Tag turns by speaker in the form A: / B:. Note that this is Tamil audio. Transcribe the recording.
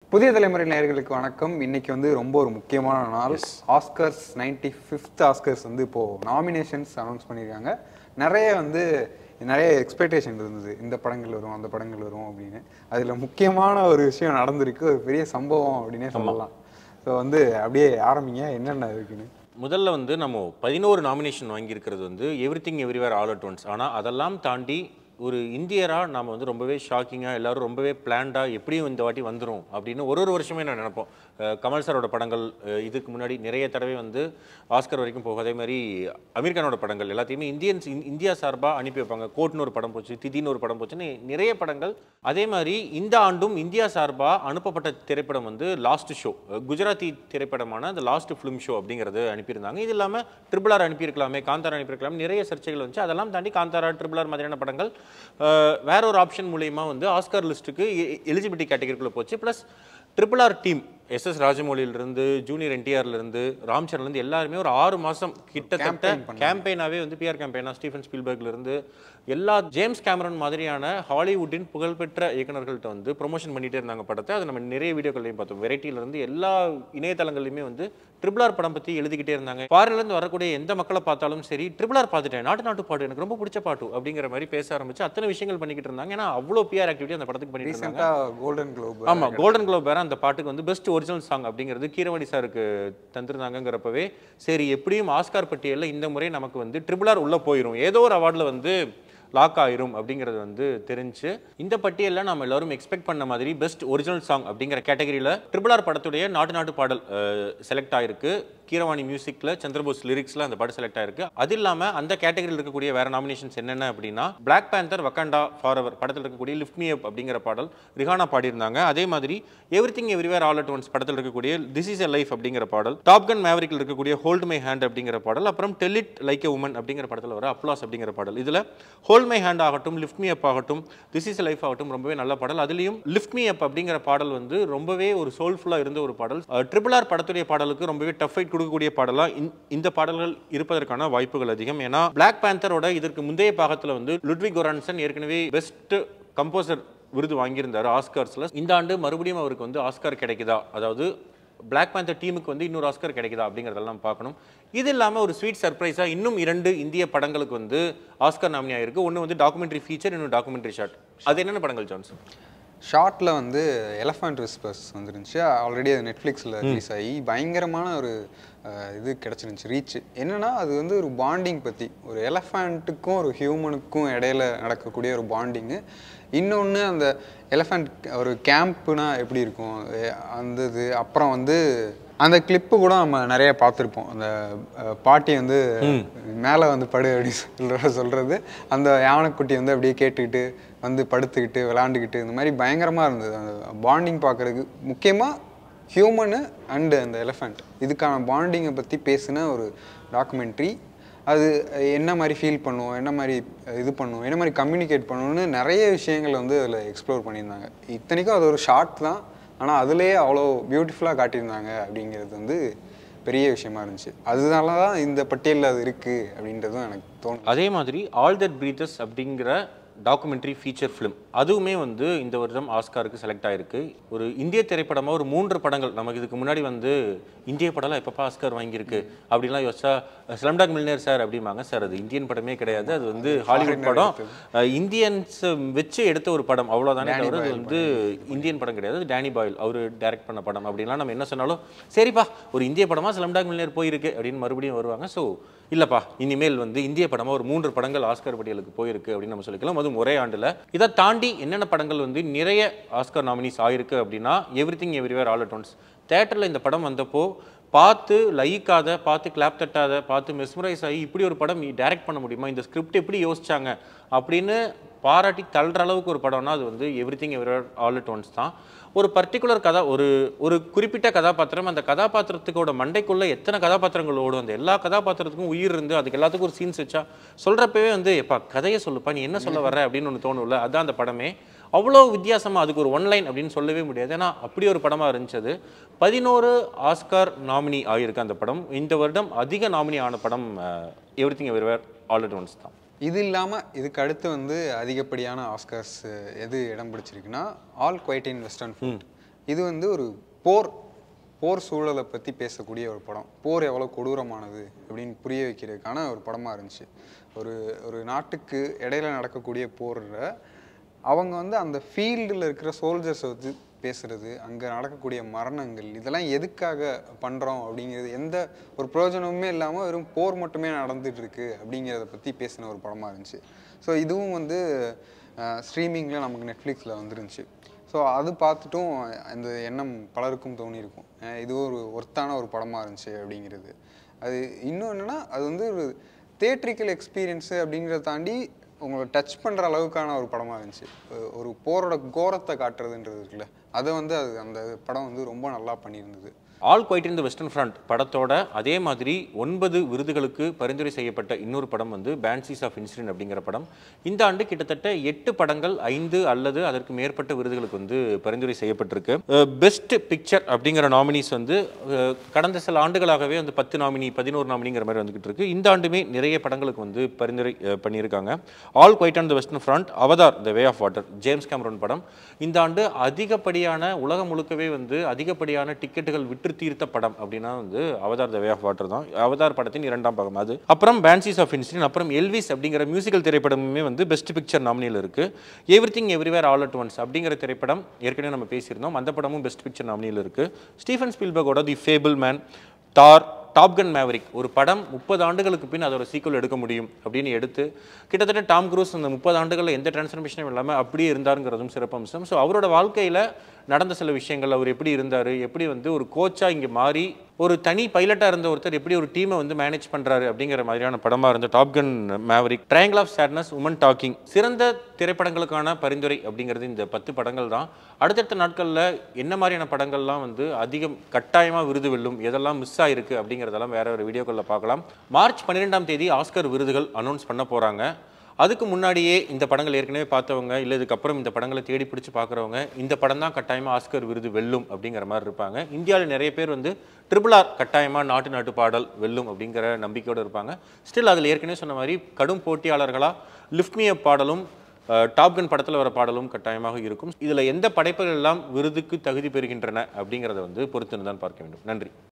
A: புதிய தலைமுறை நேயர்களுக்கு வணக்கம் இன்னைக்கு வந்து ரொம்ப ஒரு முக்கியமான நாள் ஆஸ்கர்ஸ் நைன்டி ஃபிஃப்த் ஆஸ்கர்ஸ் வந்து இப்போ நாமினேஷன்ஸ் அனௌன்ஸ் பண்ணியிருக்காங்க நிறைய வந்து நிறைய எக்ஸ்பெக்டேஷன் இருந்தது இந்த படங்கள் வரும் அந்த படங்கள் வரும் அப்படின்னு அதுல முக்கியமான ஒரு விஷயம் நடந்திருக்கு ஒரு பெரிய சம்பவம் அப்படின்னே சொல்லலாம் ஸோ வந்து அப்படியே ஆரம்பிங்க என்னென்ன இருக்குன்னு
B: முதல்ல வந்து நம்ம பதினோரு நாமினேஷன் வாங்கியிருக்கிறது வந்து everything everywhere all at once ஆனால் அதெல்லாம் தாண்டி ஒரு இந்தியராக நாம் வந்து ரொம்பவே ஷாக்கிங்காக எல்லாரும் ரொம்பவே பிளான்டாக எப்படியும் இந்த வாட்டி வந்துடும் அப்படின்னு ஒரு ஒரு வருஷமே நான் நினைப்போம் அஹ் கமல் சாரோட படங்கள் அஹ் இதுக்கு முன்னாடி நிறைய தடவை வந்து ஆஸ்கர் வரைக்கும் போகும் அதே மாதிரி அமீர் கானோட படங்கள் எல்லாத்தையுமே இந்தியன்ஸ் இந்- இந்தியா சார்பாக அனுப்பி வைப்பாங்க கோட்னு ஒரு படம் போச்சு திதின்னு ஒரு படம் போச்சுன்னு நிறைய படங்கள் அதே மாதிரி இந்த ஆண்டும் இந்தியா சார்பாக அனுப்பப்பட்ட திரைப்படம் வந்து லாஸ்ட் ஷோ குஜராத்தி திரைப்படமான அந்த லாஸ்ட் ஃபிலிம் ஷோ அப்படிங்கிறது அனுப்பியிருந்தாங்க இது இல்லாமல் ட்ரிபிள் ஆர் அனுப்பியிருக்கலாமே காந்தாரா அனுப்பியிருக்கலாம் நிறைய சர்ச்சைகள் வந்துச்சு அதெல்லாம் தாண்டி காந்தாரா ட்ரிபிள் ஆர் மாதிரியான படங்கள் அஹ், வேற ஒரு ஆப்ஷன் மூலயமா வந்து ஆஸ்கார் லிஸ்ட்டுக்கு எலிஜிபிலிட்டி கேட்டகரிக்குள்ளே போச்சு plus triple R team S S ராஜமௌலியிலிருந்து ஜூனியர் என்டிஆர்லேருந்து ராம் சரண்லேருந்து எல்லாருமே ஒரு ஆறு மாதம் கிட்டத்தட்ட கேம்பெயினாகவே வந்து பிஆர் கேம்பெயினாக ஸ்டீஃபன் ஸ்பீல்பர்க்ல இருந்து எல்லா ஜேம்ஸ் கேமரன் மாதிரியான ஹாலிவுட்டின் புகழ்பெற்ற இயக்குனர்கள்ட்ட வந்து ப்ரொமோஷன் பண்ணிட்டே இருந்தாங்க படத்தை அதை நம்ம நிறைய வீடியோக்கள்லையும் பார்த்தோம் வெரைட்டில இருந்து எல்லா இணையதளங்கள்லையுமே வந்து ட்ரிபிள் ஆர் படம் பற்றி எழுதிக்கிட்டே இருந்தாங்க ஃபாரின்ல இருந்து வரக்கூடிய எந்த மக்களை பார்த்தாலும் சரி ட்ரிபிள் ஆர் பார்த்துட்டேன் நாட்டு நாட்டு பாட்டு எனக்கு ரொம்ப பிடிச்ச பாட்டு அப்படிங்கிற மாதிரி பேச ஆரம்பிச்சு அத்தனை விஷயங்கள் பண்ணிக்கிட்டு இருந்தாங்க ஏன்னா அவ்வளோ பிஆர் ஆக்டிவிட்டி அந்த படத்துக்கு பண்ணிட்டு இருந்தாங்க
A: ரீசெண்டாக கோல்டன் குளோப்
B: ஆமா கோல்டன் குளோப் வேற அந்த பாட்டுக்கு வந்து பெஸ்ட் ஒரிஜினல் சாங் அப்படிங்கிறது கீரவாணி சாருக்கு தந்திருந்தாங்கங்கிறப்பவே சரி எப்படியும் ஆஸ்கார் பட்டியலில் இந்த முறை நமக்கு வந்து ட்ரிபிள் ஆர் உள்ள போயிடும் ஏதோ ஒரு அவார்டில் வந்து லாக் ஆயிரும் அப்படிங்கிறது வந்து தெரிஞ்சு இந்த பட்டியலில் நம்ம எல்லாரும் எக்ஸ்பெக்ட் பண்ண மாதிரி பெஸ்ட் ஒரிஜினல் சாங் அப்படிங்கிற கேட்டகரியில் ட்ரிபிள் ஆர் படத்துடைய நாட்டு நாட்டு பாடல் செலக்ட் ஆயிருக்கு கீரவாணி மியூசிக்ல சந்திரபோஸ் லிரிக்ஸ்ல அந்த பாட்டு செலக்ட் ஆயிருக்கு அது இல்லாம அந்த கேட்டகரியில் இருக்கக்கூடிய வேற நாமினேஷன்ஸ் என்னென்ன அப்படின்னா black panther Wakanda forever படத்தில் இருக்கக்கூடிய லிஃப்ட் மீ அப் அப்படிங்கிற பாடல் ரிஹானா பாடியிருந்தாங்க அதே மாதிரி everything everywhere all at once படத்தில் இருக்கக்கூடிய திஸ் இஸ் எ லைஃப் அப்படிங்கிற பாடல் டாப் கன் மேவரிக்கில் இருக்கக்கூடிய ஹோல்ட் மை ஹேண்ட் அப்படிங்கிற பாடல் அப்புறம் tell it like a woman அப்படிங்கிற படத்தில் வர அப்ளாஸ் அப்படிங்கிற பாடல் இதுல ஹோல்ட் மை ஹேண்ட் ஆகட்டும் லிஃப்ட் மீ அப் ஆகட்டும் திஸ் இஸ் லைஃப் ஆகட்டும் ரொம்பவே நல்ல பாடல் அதுலயும் லிஃப்ட் மீ அப் அப்படிங்கிற பாடல் வந்து ரொம்பவே ஒரு சோல்ஃபுல்லா இருந்த ஒரு பாடல் ட்ரிபிள் ஆர் படத்துடைய பாடலுக்கு ரொம்பவே டஃப் ஃபைட் கொடுக்கக்கூடிய பாடலா இந்த- இந்த பாடல்கள் இருப்பதற்கான வாய்ப்புகள் அதிகம் ஏன்னா பிளாக் பேந்தரோட இதற்கு முந்தைய பாகத்துல வந்து லுட்விக் கொரான்சன் ஏற்கனவே பெஸ்ட் கம்போசர் விருது வாங்கியிருந்தாரு ஆஸ்கார்ஸ்ல இந்த ஆண்டு மறுபடியும் அவருக்கு வந்து ஆஸ்கார் கிடைக்குதா அதாவது பிளாக் பேந்தர் டீமுக்கு வந்து இன்னொரு ஆஸ்கர் கிடைக்குதா அப்படிங்கிறதெல்லாம் பார்க்கணும் இது இல்லாமல் ஒரு ஸ்வீட் சர்ப்ரைஸாக இன்னும் இரண்டு இந்திய படங்களுக்கு வந்து ஆஸ்கர் நாமினி ஆயிருக்கு ஒன்று வந்து டாக்குமெண்ட்ரி ஃபீச்சர் இன்னொரு டாக்குமெண்ட்ரி ஷாட் அது என்னென்ன படங்கள் ஜான்சன்
A: ஷார்ட்டில் வந்து எலஃபண்ட் விஸ்பர்ஸ் வந்துருந்துச்சு ஆல்ரெடி அது நெட்ஃப்ளிக்ஸில் ரிலீஸ் ஆகி பயங்கரமான ஒரு அஹ், இது கிடச்சிருந்துச்சு ரீச் என்னன்னா அது வந்து ஒரு பாண்டிங் பற்றி ஒரு எலஃபண்ட்டுக்கும் ஒரு ஹியூமனுக்கும் இடையில நடக்கக்கூடிய ஒரு பாண்டிங்கு இன்னொன்று அந்த எலஃபண்ட் ஒரு கேம்ப்னா எப்படி இருக்கும் எ- அந்த இது அப்புறம் வந்து அந்த கிளிப்பு கூட நம்ம நிறைய பார்த்துருப்போம் அந்த அஹ், பாட்டி வந்து மேலே வந்து படு அப்படி சொல்ற சொல்கிறது அந்த யானைக்குட்டி வந்து அப்படியே கேட்டுக்கிட்டு வந்து படுத்துக்கிட்டு விளாண்டுக்கிட்டு இந்த மாதிரி பயங்கரமாக இருந்தது அந்த பாண்டிங் பார்க்குறதுக்கு முக்கியமாக ஹியூமனு அண்டு அந்த எலிஃபண்ட் இதுக்கான பாண்டிங்கை பற்றி பேசின ஒரு டாக்குமெண்ட்ரி அது என்ன மாதிரி ஃபீல் பண்ணுவோம் என்ன மாதிரி இது பண்ணுவோம் என்ன மாதிரி கம்யூனிகேட் பண்ணுவோம்னு நிறைய விஷயங்கள் வந்து அதில் எக்ஸ்ப்ளோர் பண்ணியிருந்தாங்க இத்தனைக்கும் அது ஒரு ஷார்ட் தான் ஆனால் அதுலேயே அவ்வளோ பியூட்டிஃபுல்லாக காட்டியிருந்தாங்க அப்படிங்கிறது வந்து பெரிய விஷயமா இருந்துச்சு அதனால தான் இந்த பட்டியலில் அது இருக்குது அப்படின்றதும் எனக்கு தோணும்
B: அதே மாதிரி ஆல் தட் பிரீத்தர்ஸ் அப்படிங்கிற டாக்குமெண்ட்ரி ஃபீச்சர் ஃபிலிம் அதுவுமே வந்து இந்த வருடம் ஆஸ்காருக்கு செலக்ட் ஆயிருக்கு ஒரு இந்திய திரைப்படமாக ஒரு மூன்று படங்கள் நமக்கு இதுக்கு முன்னாடி வந்து இந்திய படம்லாம் எப்பப்பா ஆஸ்கார் வாங்கியிருக்கு அப்படிலாம் யோசிச்சா ஸ்லம்டாக் மில்லியனர் சார் அப்படிம்பாங்க சார் அது இந்தியன் படமே கிடையாது அது வந்து ஹாலிவுட் படம் இந்தியன்ஸ் வச்சு எடுத்த ஒரு படம் அவ்வளோதானே தவிர அது வந்து இந்தியன் படம் கிடையாது அது டேனி பாயில் அவர் டைரக்ட் பண்ண படம் அப்படின்லாம் நம்ம என்ன சொன்னாலும் சரிப்பா ஒரு இந்திய படமா ஸ்லம்டாக் மில்லியனர் போயிருக்கு அப்படின்னு மறுபடியும் வருவாங்க ஸோ இல்லப்பா இனிமேல் வந்து இந்திய படமா ஒரு மூன்று படங்கள் ஆஸ்கார் பட்டியலுக்கு போயிருக்கு அப்படின்னு நம்ம சொல்லிக்கலாம் அதுவும் ஒரே ஆண்டுல இதை தாண்டி என்னென்ன படங்கள் வந்து நிறைய ஆஸ்கார் நாமினிஸ் ஆயிருக்கு அப்படின்னா everything everywhere all at once தேட்டரில் இந்த படம் வந்தப்போ பார்த்து லயிக்காத பார்த்து கிளாப் தட்டாத பார்த்து மெஸ்மரைஸ் ஆகி இப்படி ஒரு படம் டைரக்ட் பண்ண முடியுமா இந்த ஸ்கிரிப்ட் எப்படி யோசிச்சாங்க அப்படின்னு பாராட்டி தள்ளுற அளவுக்கு ஒரு படம்னா அது வந்து everything everywhere all at once தான் ஒரு பர்டிகுலர் கதா ஒரு ஒரு குறிப்பிட்ட கதாபாத்திரம் அந்த கதாபாத்திரத்துக்கோட மண்டைக்குள்ள எத்தனை கதாபாத்திரங்கள் ஓடும் அந்த எல்லா கதாபாத்திரத்துக்கும் உயிர் இருந்து அதுக்கு எல்லாத்துக்கும் ஒரு சீன்ஸ் வச்சா சொல்றப்பவே வந்து எப்பா கதையை சொல்லுப்பா நீ என்ன சொல்ல வர்ற அப்படின்னு ஒன்று தோணும்ல அதான் அந்த படமே அவ்வளோ வித்தியாசமா அதுக்கு ஒரு ஒன்லைன் அப்படின்னு சொல்லவே முடியாது ஏன்னா அப்படி ஒரு படமா இருந்துச்சு அது பதினோரு ஆஸ்கார் நாமினி ஆகியிருக்கு அந்த படம் இந்த வருடம் அதிக நாமினி ஆன படம் everything everywhere all at once தான்
A: இது இல்லாமல் இதுக்கு அடுத்து வந்து அதிகப்படியான ஆஸ்கர்ஸ் எது இடம் பிடிச்சிருக்குன்னா all quiet in western front இது வந்து ஒரு போர் போர் சூழலை பற்றி பேசக்கூடிய ஒரு படம் போர் எவ்வளோ கொடூரமானது அப்படின்னு புரிய வைக்கிறதுக்கான ஒரு படமாக இருந்துச்சு ஒரு ஒரு நாட்டுக்கு இடையில நடக்கக்கூடிய போரில் அவங்க வந்து அந்த ஃபீல்டில் இருக்கிற சோல்ஜர்ஸை வச்சு பேசுறது அங்கே நடக்கக்கூடிய மரணங்கள் இதெல்லாம் எதுக்காக பண்ணுறோம் அப்படிங்கிறது எந்த ஒரு பிரயோஜனமுமே இல்லாமல் வெறும் போர் மட்டுமே நடந்துட்டு இருக்கு அப்படிங்கிறத பற்றி பேசின ஒரு படமாக இருந்துச்சு ஸோ இதுவும் வந்து ஸ்ட்ரீமிங்கில் நமக்கு நெட்ஃப்ளிக்ஸில் வந்துருந்துச்சு ஸோ அது பார்த்துட்டும் அந்த எண்ணம் பலருக்கும் தோணியிருக்கும் அஹ் இது ஒரு ஒர்த்தான ஒரு படமாக இருந்துச்சு அப்படிங்கிறது அது இன்னும் என்னென்னா அது வந்து ஒரு தேட்ரிக்கல் எக்ஸ்பீரியன்ஸு அப்படிங்கிறத தாண்டி உங்களை டச் பண்ணுற அளவுக்கான ஒரு படமாக இருந்துச்சு ஒ- ஒரு போரோட கோரத்தை காட்டுறதுன்றது இருக்குல்ல அதை வந்து அது அந்த படம் வந்து ரொம்ப நல்லா பண்ணியிருந்தது
B: all quiet in the western front படத்தோட அதே மாதிரி ஒன்பது விருதுகளுக்கு பரிந்துரை செய்யப்பட்ட இன்னொரு படம் வந்து பேன்சிஸ் ஆஃப் இன்சிடென்ட் அப்படிங்கிற படம் இந்த ஆண்டு கிட்டத்தட்ட எட்டு படங்கள் ஐந்து அல்லது அதற்கு மேற்பட்ட விருதுகளுக்கு வந்து பரிந்துரை செய்யப்பட்டிருக்கு பெஸ்ட் பிக்சர் அப்படிங்கிற நாமினிஸ் வந்து அஹ், கடந்த சில ஆண்டுகளாகவே வந்து பத்து நாமினி பதினோரு நாமினிங்கிற மாதிரி வந்துகிட்டு இருக்கு இந்த ஆண்டுமே நிறைய படங்களுக்கு வந்து பரிந்துரை அஹ், பண்ணியிருக்காங்க all quiet on the western front Avatar the way of water James Cameron படம் இந்த ஆண்டு அதிகப்படியான உலகம் முழுக்கவே வந்து அதிகப்படியான டிக்கெட்டுகள் விற்று தீர்த்த படம் அப்படின்னா வந்து Avatar the way of water தான் அவதார் படத்தின் இரண்டாம் பாகம் அது அப்புறம் பேன்சிஸ் ஆஃப் இன்சிடென்ட் அப்புறம் எல்விஸ் அப்படிங்கிற மியூசிக்கல் திரைப்படமுமே வந்து பெஸ்ட் பிக்சர் நாமினியில் இருக்கு everything everywhere all at once அப்படிங்கிற திரைப்படம் ஏற்கனவே நம்ம பேசியிருந்தோம் அந்த படமும் பெஸ்ட் பிக்சர் நாமினியில் இருக்கு ஸ்டீஃபன் ஸ்பீல்பர்கோட the Fabelmans Tar top gun Maverick ஒரு படம் முப்பது ஆண்டுகளுக்கு பின் அதோட சீக்குவல் எடுக்க முடியும் அப்படின்னு எடுத்து கிட்டத்தட்ட டாம் க்ரூஸ் அந்த முப்பது ஆண்டுகளில் எந்த டிரான்ஸ்ஃபர்மேஷனும் இல்லாமல் அப்படியே இருந்தாருங்கிறதும் சிறப்பம்சம் ஸோ அவரோட வாழ்க்கையில் நடந்த சில விஷயங்கள் அவர் எப்படி இருந்தார் எப்படி வந்து ஒரு கோச்சாக இங்கே மாறி ஒரு தனி பைலட்டாக இருந்த ஒருத்தர் எப்படி ஒரு டீமை வந்து மேனேஜ் பண்ணுறாரு அப்படிங்கிற மாதிரியான படமாக இருந்த top gun Maverick triangle of sadness women talking சிறந்த திரைப்படங்களுக்கான பரிந்துரை அப்படிங்கிறது இந்த பத்து படங்கள் தான் அடுத்தடுத்த நாட்களில் என்ன மாதிரியான படங்கள்லாம் வந்து அதிகம் கட்டாயமாக விருது வெல்லும் எதெல்லாம் மிஸ் ஆயிருக்கு அப்படிங்கிறதெல்லாம் வேற ஒரு வீடியோக்களில் பார்க்கலாம் மார்ச் பன்னிரெண்டாம் தேதி ஆஸ்கர் விருதுகள் அனௌன்ஸ் பண்ண போகிறாங்க அதுக்கு முன்னாடியே இந்த படங்கள் ஏற்கனவே பார்த்தவங்க இல்லை இதுக்கப்புறம் இந்த படங்களை தேடி பிடிச்சி பார்க்குறவங்க இந்த படம் தான் கட்டாயமாக ஆஸ்கர் விருது வெல்லும் அப்படிங்கிற மாதிரி இருப்பாங்க இந்தியாவில் நிறைய பேர் வந்து ட்ரிபிள் ஆர் கட்டாயமாக நாட்டு நாட்டு பாடல் வெல்லும் அப்படிங்கிற நம்பிக்கையோடு இருப்பாங்க ஸ்டில் அதில் ஏற்கனவே சொன்ன மாதிரி கடும் போட்டியாளர்களாக லிஃப்ட் அப் பாடலும் டாப்கன் படத்தில் வர பாடலும் கட்டாயமாக இருக்கும் இதில் எந்த படைப்புகள் எல்லாம் விருதுக்கு தகுதி பெறுகின்றன அப்படிங்கிறத வந்து பொறுத்து தான் பார்க்க வேண்டும் நன்றி